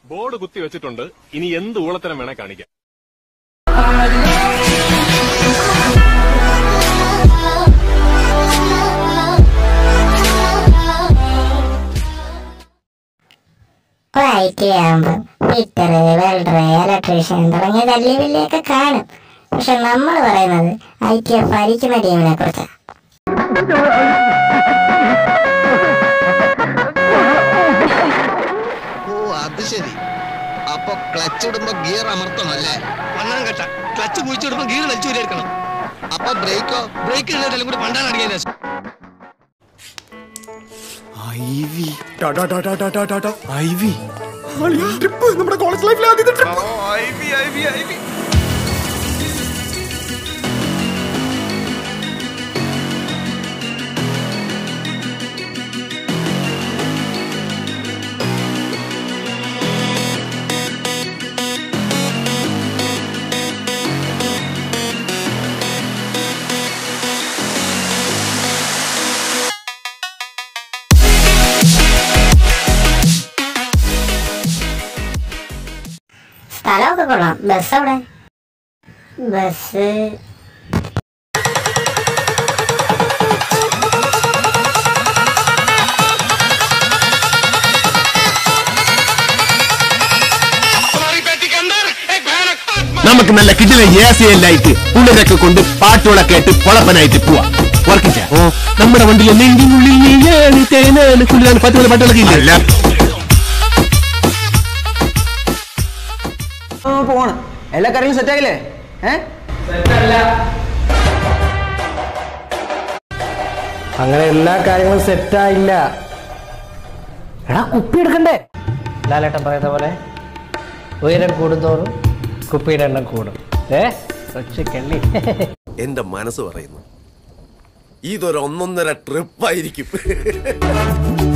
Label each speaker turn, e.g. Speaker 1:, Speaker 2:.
Speaker 1: board കുത്തി വെച്ചിട്ടുണ്ട് ഇനി എന്ത് ഊളത്തരം വേണേ കാണിക്കാം
Speaker 2: ഐ ടി ആകുമ്പോൾ ഫിറ്റർ വെൽഡർ ഇലക്ട്രീഷ്യൻ തുടങ്ങിയ വലിയ വലിയൊക്കെ കാണും പക്ഷെ നമ്മൾ പറയുന്നത് ഐ ടി എഫ് ഭരിക്കുന്ന ടീമിനെ കുറിച്ചാണ്
Speaker 3: ഓ അത് ശരി അപ്പൊ ക്ലച്ച് ഇടുമ്പോ ഗിയർ അമർത്തണം അല്ലേ
Speaker 4: ഒന്നാം ഘട്ട ക്ലച്ച് കുഴിച്ചിടുമ്പോ ഗീർ വലിച്ചു എടുക്കണം
Speaker 3: അപ്പൊ ബ്രേക്കോ
Speaker 4: ബ്രേക്ക് ഇടുന്നതെല്ലാം കൂടി പണ്ടാണ് അടിക്കാൻ
Speaker 5: നമ്മുടെ കോളേജ് ലൈഫിലെ ആദ്യത്തെ ട്രിപ്പ്
Speaker 2: സ്ഥലമൊക്കെ കൊള്ളാം ബസ് അവിടെ ബസ്
Speaker 6: നമുക്ക് നല്ല കിടില ഏസിയല്ലായിട്ട് ഉള്ളിലൊക്കെ കൊണ്ട് പാട്ടുകളൊക്കെ ആയിട്ട് പൊളപ്പനായിട്ട് പോവാ വർക്കിച്ച നമ്മുടെ വണ്ടിയിലെ നെഞ്ചിനുള്ളിൽ നീയാണ് തേനാണ് കുല്ലാണ് പത്ത് പോലെ പാട്ടുകളൊക്കെ ഇല്ല
Speaker 7: പോണ് എല്ലാ കാര്യങ്ങളും സെറ്റ് ആയില്ലേ ഏ
Speaker 8: അങ്ങനെ എല്ലാ കാര്യങ്ങളും സെറ്റായില്ല എടാ കുപ്പി എടുക്കണ്ടേ ലാലേട്ടൻ പറയുന്ന പോലെ ഉയരം കൂടുന്തോറും കുപ്പിയുടെ എണ്ണം കൂടും ഏ കൊച്ചു കള്ളി
Speaker 6: എന്റെ മനസ്സ് പറയുന്നു ഇതൊരു ഒന്നൊന്നര ട്രിപ്പായിരിക്കും